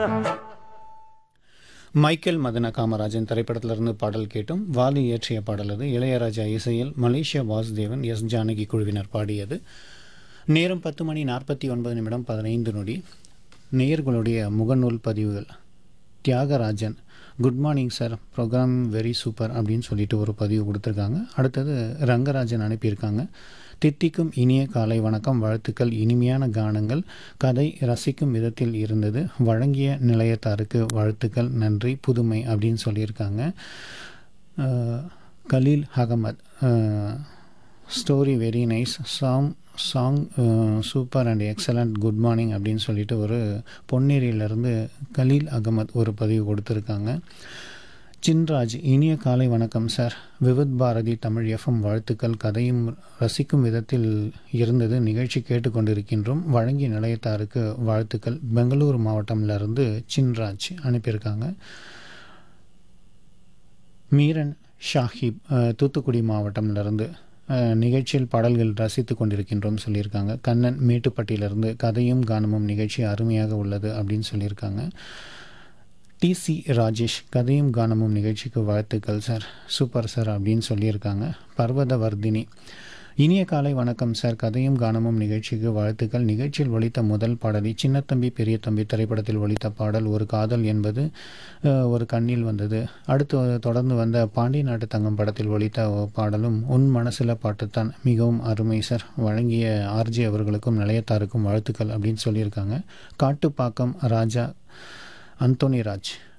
Michael மதன காமராஜன் திரைப்படத்திலிருந்து பாடல் கேட்டும் வாலி இயற்றிய பாடல் அது இளையராஜா இசையில் மலேசியா வாசுதேவன் எஸ் ஜானகி குழுவினர் பாடியது நேரம் பத்து மணி நாற்பத்தி ஒன்பது நிமிடம் பதினைந்து நொடி நேயர்களுடைய முகநூல் பதிவுகள் Thiyagarajan good morning sir program very super அப்படின்னு சொல்லிட்டு ஒரு பதிவு கொடுத்துருக்காங்க அடுத்தது ரங்கராஜன் அனுப்பியிருக்காங்க தித்திக்கும் இனிய காலை வணக்கம் வாழ்த்துக்கள் இனிமையான கானங்கள் கதை ரசிக்கும் விதத்தில் இருந்தது வழங்கிய நிலையத்தாருக்கு வாழ்த்துக்கள் நன்றி புதுமை அப்படின்னு சொல்லியிருக்காங்க அஹ், Khaleel Ahmed story very nice song song super and excellent good morning அப்படின்னு சொல்லிட்டு ஒரு பொன்னேரியிலேருந்து கலீல் அகமத் ஒரு பதிவு கொடுத்துருக்காங்க சின்ராஜ் இனிய காலை வணக்கம் சார் விவித் பாரதி தமிழ் எஃப்எம் வாழ்த்துக்கள் கதையும் ரசிக்கும் விதத்தில் இருந்தது நிகழ்ச்சி கேட்டுக்கொண்டிருக்கின்றோம் வழங்கிய நிலையத்தாருக்கு வாழ்த்துக்கள் பெங்களூர் மாவட்டம்லேருந்து சின்ராஜ் அனுப்பியிருக்காங்க மீரன் ஷாஹிப் அஹ், தூத்துக்குடி மாவட்டம்லேருந்து அஹ், நிகழ்ச்சியில் பாடல்கள் ரசித்து கொண்டிருக்கின்றோம் சொல்லியிருக்காங்க கண்ணன் மேட்டுப்பட்டியிலிருந்து கதையும் கானமும் நிகழ்ச்சி அருமையாக உள்ளது அப்படின்னு சொல்லியிருக்காங்க டிசி ராஜேஷ் கதையும் கானமும் நிகழ்ச்சிக்கு வாழ்த்துக்கள் சார் சூப்பர் சார் அப்படின்னு சொல்லியிருக்காங்க பர்வதவர்தினி இனிய காலை வணக்கம் சார் கதையும் கானமும் நிகழ்ச்சிக்கு வாழ்த்துக்கள் நிகழ்ச்சியில் ஒலித்த முதல் பாடலை சின்னத்தம்பி பெரிய தம்பி திரைப்படத்தில் ஒலித்த பாடல் ஒரு காதல் என்பது அஹ், ஒரு கண்ணில் வந்தது அடுத்து தொடர்ந்து வந்த பாண்டி நாட்டு தங்கம் படத்தில் ஒலித்த பாடலும் உன் மனசில் பாட்டுத்தான் மிகவும் அருமை சார் வழங்கிய ஆர்ஜி அவர்களுக்கும் நிலையத்தாருக்கும் வாழ்த்துக்கள் அப்படின்னு சொல்லியிருக்காங்க காட்டுப்பாக்கம் ராஜா அந்தோனி ராஜ்